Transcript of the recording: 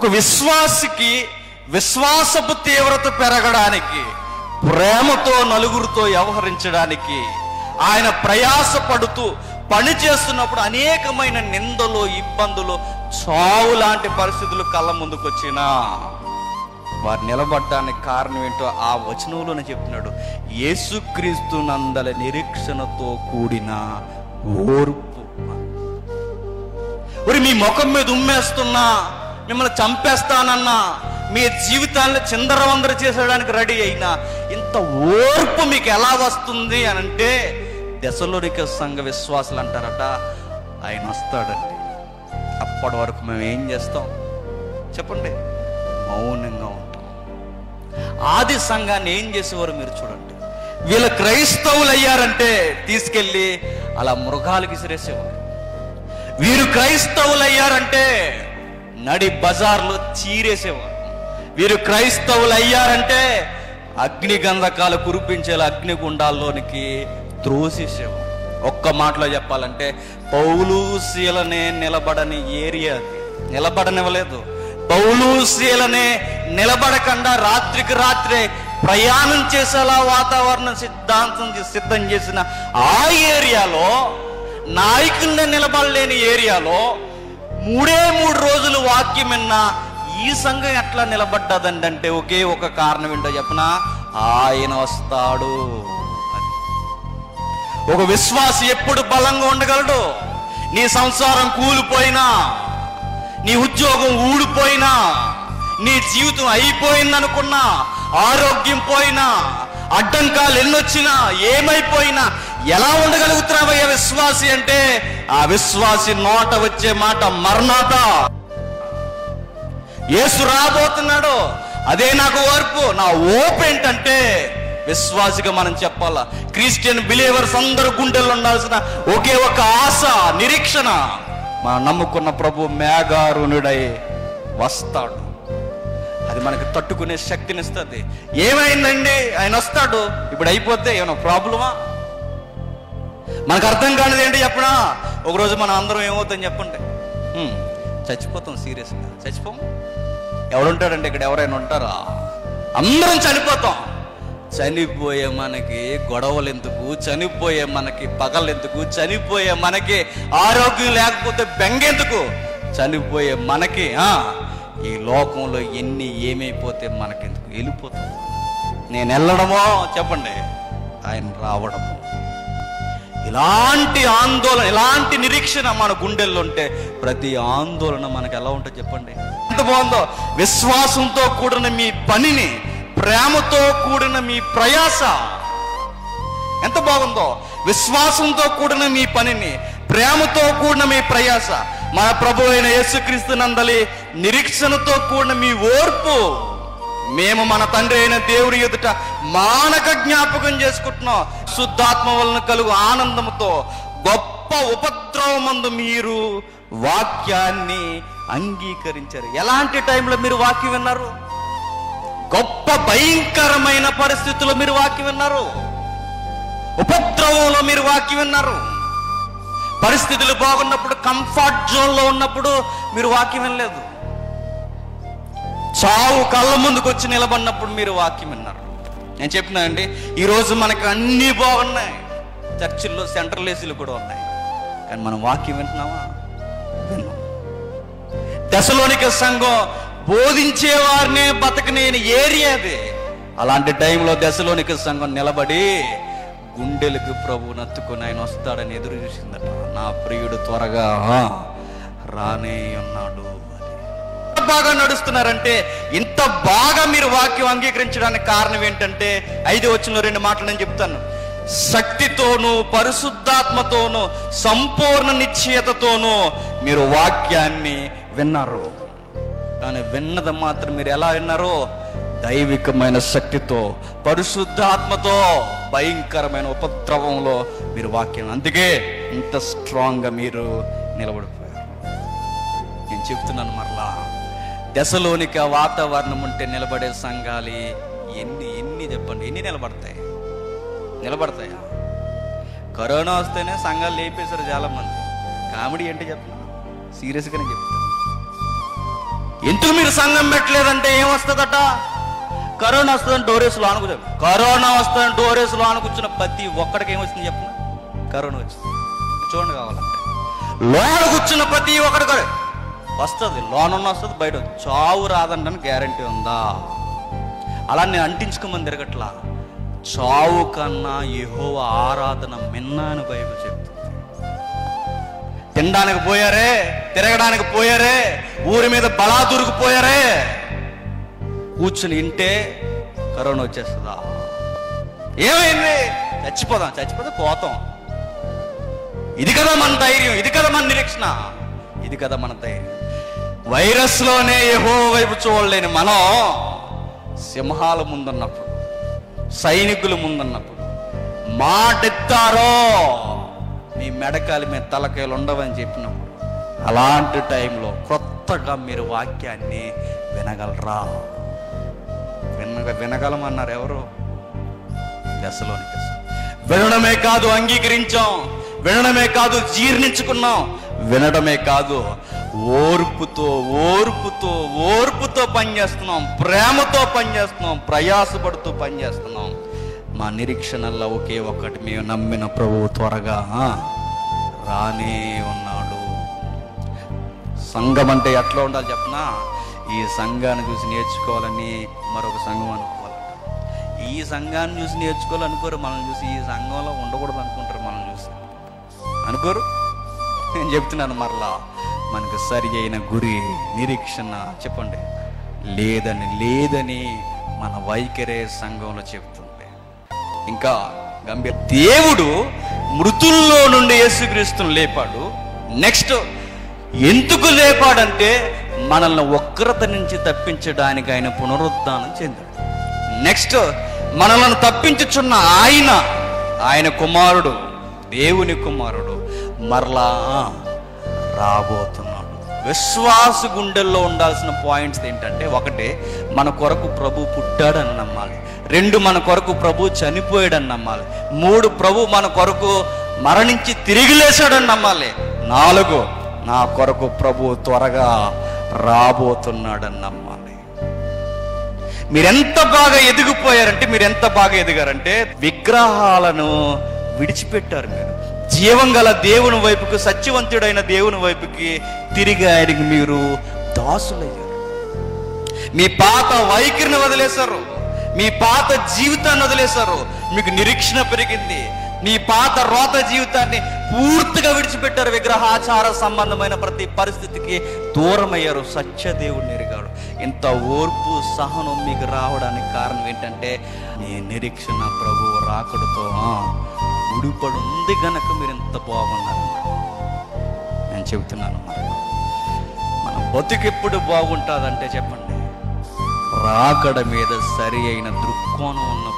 ఒక విశ్వాసికి విశ్వాసపు తీవ్రత పెరగడానికి ప్రేమతో నలుగురితో వ్యవహరించడానికి ఆయన ప్రయాసపడుతూ పని చేస్తున్నప్పుడు అనేకమైన నిందలు ఇబ్బందులు చావు లాంటి పరిస్థితులు కళ్ళ ముందుకు వచ్చినా వారు నిలబడడానికి కారణం ఏంటో ఆ వచనంలోనే చెప్తున్నాడు యేసుక్రీస్తు నందల నిరీక్షణతో కూడిన ఓర్పు ఒరి మీ ముఖం మీద ఉమ్మేస్తున్నా మిమ్మల్ని చంపేస్తానన్నా మీ జీవితాన్ని చిందరవందర చేసేయడానికి రెడీ అయినా ఇంత ఓర్పు మీకు ఎలా వస్తుంది అని అంటే దశలోనిక సంఘ విశ్వాసులు అంటారట ఆయన వస్తాడండి అప్పటి వరకు మేము ఏం చేస్తాం చెప్పండి మౌనంగా ఉంటాం ఆది సంఘాన్ని ఏం చేసేవారు మీరు చూడండి వీళ్ళ క్రైస్తవులు అయ్యారంటే తీసుకెళ్ళి అలా మృగాలకు విసిరేసేవారు వీరు క్రైస్తవులు అయ్యారంటే నడి బజార్లో చీరేసేవారు వీరు క్రైస్తవులు అయ్యారంటే అగ్ని గంధకాలు కురిపించేలా అగ్నిగుండాల్లోనికి త్రోసేసేవారు ఒక్క మాటలో చెప్పాలంటే పౌలు శీలనే నిలబడని ఏరియా అది నిలబడనివ్వలేదు పౌలు శీలనే నిలబడకుండా రాత్రికి రాత్రే ప్రయాణం చేసేలా వాతావరణం సిద్ధాంతం చే- సిద్ధం చేసిన ఆ ఏరియాలో నాయకుల్ని నిలబడలేని ఏరియాలో మూడే మూడు రోజులు వాక్యం విన్నా ఈ సంఘం ఎట్లా నిలబడ్డదండి అంటే ఒకే ఒక కారణం ఏంటో చెప్పనా ఆయన వస్తాడు అది. ఒక విశ్వాసి ఎప్పుడు బలంగా ఉండగలడు నీ సంసారం కూలిపోయినా నీ ఉద్యోగం ఊడిపోయినా నీ జీవితం అయిపోయిందనుకున్నా ఆరోగ్యం పోయినా అడ్డంకాలు ఎన్నొచ్చినా ఏమైపోయినా ఎలా ఉండగలుగుతున్నావయ్యా విశ్వాసి అంటే ఆ విశ్వాసి నోట వచ్చే మాట మర్నాత యేసు రాబోతున్నాడు అదే నాకు ఓర్పు నా ఓపు ఏంటంటే విశ్వాసిగా మనం చెప్పాలా క్రిస్టియన్ బిలీవర్స్ అందరు గుండెల్లో ఉండాల్సిన ఒకే ఒక ఆశ నిరీక్షణ మనం నమ్ముకున్న ప్రభు మేఘారుణుడై వస్తాడు అది మనకి తట్టుకునే శక్తినిస్తుంది ఏమైందండి ఆయన వస్తాడు ఇప్పుడు అయిపోతే ఏమైనా ప్రాబ్లమా మనకు అర్థం కానిది ఏంటి చెప్పనా ఒకరోజు మనం అందరం ఏమవుతాం చెప్పండి హ్మ్, చచ్చిపోతాం సీరియస్గా చచ్చిపోం ఎవడుంటాడండి ఇక్కడ ఎవరైనా ఉంటారా అందరం చనిపోతాం చనిపోయే మనకి గొడవలు ఎందుకు చనిపోయే మనకి పగలు ఎందుకు చనిపోయే మనకి ఆరోగ్యం లేకపోతే బెంగెందుకు చనిపోయే మనకి ఆ, ఈ లోకంలో ఎన్ని ఏమైపోతే మనకెందుకు వెళ్ళిపోతాం నేను వెళ్ళడమో చెప్పండి ఆయన రావడమో ఇలాంటి ఆందోళన ఇలాంటి నిరీక్షణ మన గుండెల్లో ఉంటే ప్రతి ఆందోళన మనకు ఎలా ఉంటుంది చెప్పండి ఎంత బాగుందో విశ్వాసంతో కూడిన మీ పనిని ప్రేమతో కూడిన మీ ప్రయాస ఎంత బాగుందో విశ్వాసంతో కూడిన మీ పనిని ప్రేమతో కూడిన మీ ప్రయాస మన ప్రభు అయిన యేసుక్రీస్తు నందలి నిరీక్షణతో కూడిన మీ ఓర్పు మేము మన తండ్రి అయిన దేవుడి ఎదుట మానక జ్ఞాపకం చేసుకుంటున్నాం శుద్ధాత్మ వలన కలుగు ఆనందంతో గొప్ప ఉపద్రవమందు మీరు వాక్యాన్ని అంగీకరించారు ఎలాంటి టైంలో మీరు వాక్యం విన్నారు గొప్ప భయంకరమైన పరిస్థితుల్లో మీరు వాక్యం విన్నారు ఉపద్రవంలో మీరు వాక్యం విన్నారు పరిస్థితులు బాగున్నప్పుడు కంఫర్ట్ జోన్లో ఉన్నప్పుడు మీరు వాక్యం వినలేదు చావు కళ్ళ ముందుకు వచ్చి నిలబడినప్పుడు మీరు వాక్యం విన్నారు నేను చెప్పినా అండి ఈరోజు మనకు అన్నీ బాగున్నాయి చర్చిల్లో సెంట్రల్ ఏసీలు కూడా ఉన్నాయి కానీ మనం వాక్యం వింటున్నామా విన్నాం దశలోనిక సంఘం బోధించే వారినే బతకనేని ఏరియా అది అలాంటి టైంలో దశలోనిక సంఘం నిలబడి గుండెలకు ప్రభు నత్తుకొని ఆయన వస్తాడని ఎదురు చూసిందట నా ప్రియుడు త్వరగా రానే ఉన్నాడు అని ఎంత బాగా నడుస్తున్నారంటే ఇంత బాగా మీరు వాక్యం అంగీకరించడానికి కారణం ఏంటంటే ఐదు వచ్చిన రెండు మాటలు నేను చెప్తాను శక్తితోనూ పరిశుద్ధాత్మతోనూ సంపూర్ణ నిశ్చయతతోనూ మీరు వాక్యాన్ని విన్నారు కానీ విన్నది మాత్రం మీరు ఎలా విన్నారో దైవికమైన శక్తితో పరిశుద్ధాత్మతో భయంకరమైన ఉపద్రవంలో మీరు వాక్యం అందుకే ఇంత స్ట్రాంగ్గా మీరు నిలబడిపోయారు నేను చెప్తున్నాను మరలా దశలోనిక వాతావరణం ఉంటే నిలబడే సంఘాలు ఎన్ని ఎన్ని చెప్పండి ఎన్ని నిలబడతాయి నిలబడతాయా కరోనా వస్తేనే సంఘాలు లేపేశారు చాలా మంది కామెడీ అంటే చెప్పిన సీరియస్గానే చెప్తాను ఎందుకు మీరు సంఘం పెట్టలేదంటే ఏమొస్తుందట కరోనా వస్తుందని డోరేస్ లోన కూర్చో కరోనా వస్తుందని డోరేస్ లోన కూర్చున్న ప్రతి ఒక్కడికి ఏమొచ్చింది చెప్పిన కరోనా వచ్చింది చూడండి కావాలంటే లోన కూర్చున్న ప్రతి ఒక్కడికి వస్తుంది లోన వస్తుంది బయట చావు రాదండి గ్యారంటీ ఉందా అలా నేను అంటించుకోమని తిరగట్లా చావు కన్నా యెహోవా ఆరాధన మిన్నా అని బైబిల్ చెప్తుంది తినడానికి పోయారే తిరగడానికి పోయారే ఊరి మీద బలాదురుకు పోయారే కూర్చుని ఇంటే కరోనా వచ్చేస్తుందా ఏమైంది చచ్చిపోదాం చచ్చిపోతే పోతాం ఇది కదా మన ధైర్యం ఇది కదా మన నిరీక్షణ ఇది కదా మన ధైర్యం వైరస్లోనే ఏహో వైపు చూడలేని మనం సింహాల ముందున్నప్పుడు సైనికుల ముందున్నప్పుడు మాటెత్తారో మీ మెడకాలి మీద తలకాయలు ఉండవని చెప్పినప్పుడు అలాంటి టైంలో కొత్తగా మీరు వాక్యాన్ని వినగలరా వినగ వినగలమన్నారు ఎవరు దశలోనికి వినడమే కాదు అంగీకరించాం వినడమే కాదు జీర్ణించుకున్నాం వినడమే కాదు ఓర్పుతో ఓర్పుతో ఓర్పుతో పనిచేస్తున్నాం ప్రేమతో పనిచేస్తున్నాం ప్రయాసపడుతూ పనిచేస్తున్నాం మా నిరీక్షణల్లో ఒకే ఒక్కటి మేము నమ్మిన ప్రభువు త్వరగా రానే ఉన్నాడు సంఘం అంటే ఎట్లా ఉండాలి చెప్పనా ఈ సంఘాన్ని చూసి నేర్చుకోవాలని మరొక సంఘం అనుకోవాలి ఈ సంఘాన్ని చూసి నేర్చుకోవాలనుకోరు మనం చూసి ఈ సంఘంలో ఉండకూడదు అనుకుంటారు మనం చూసి అనుకోరు నేను చెప్తున్నాను మరలా మనకు సరి అయిన గురి నిరీక్షణ చెప్పండి లేదని లేదని మన వైఖరే సంఘంలో చెప్తుంది ఇంకా గంభీర దేవుడు మృతుల్లో నుండి యేసుక్రీస్తును లేపాడు నెక్స్ట్ ఎందుకు లేపాడంటే మనల్ని వక్రత నుంచి తప్పించడానికి ఆయన పునరుద్ధానం చెందాడు నెక్స్ట్ మనల్ని తప్పించుచున్న ఆయన ఆయన కుమారుడు దేవుని కుమారుడు మరలా రాబోతున్నాడు విశ్వాస గుండెల్లో ఉండాల్సిన పాయింట్స్ ఏంటంటే ఒకటి మన కొరకు ప్రభు పుట్టాడని నమ్మాలి రెండు మన కొరకు ప్రభు చనిపోయాడని నమ్మాలి మూడు ప్రభు మన కొరకు మరణించి తిరిగి లేచాడని నమ్మాలి నాలుగు నా కొరకు ప్రభు త్వరగా రాబోతున్నాడని నమ్మాలి మీరెంత బాగా ఎదిగిపోయారంటే మీరు ఎంత బాగా ఎదిగారంటే విగ్రహాలను విడిచిపెట్టారు మీరు జీవం గల దేవుని వైపుకు సత్యవంతుడైన దేవుని వైపుకి తిరిగి ఆయనకి మీరు దాసులయ్యారు మీ పాత వైఖరిని వదిలేశారు మీ పాత జీవితాన్ని వదిలేశారు మీకు నిరీక్షణ పెరిగింది మీ పాత రోత జీవితాన్ని పూర్తిగా విడిచిపెట్టారు విగ్రహాచార సంబంధమైన ప్రతి పరిస్థితికి దూరమయ్యారు సత్యదేవుడు ఎరిగాడు ఇంత ఓర్పు సహనం మీకు రావడానికి కారణం ఏంటంటే మీ నిరీక్షణ ప్రభువు రాకడతో ఆ, ముడిపడి ఉంది గనక మీరు ఎంత బాగున్నారు నేను చెబుతున్నాను మరి మన బతుకెప్పుడు బాగుంటుందంటే చెప్పండి రాకడ మీద సరి అయిన దృక్కోణం ఉన్న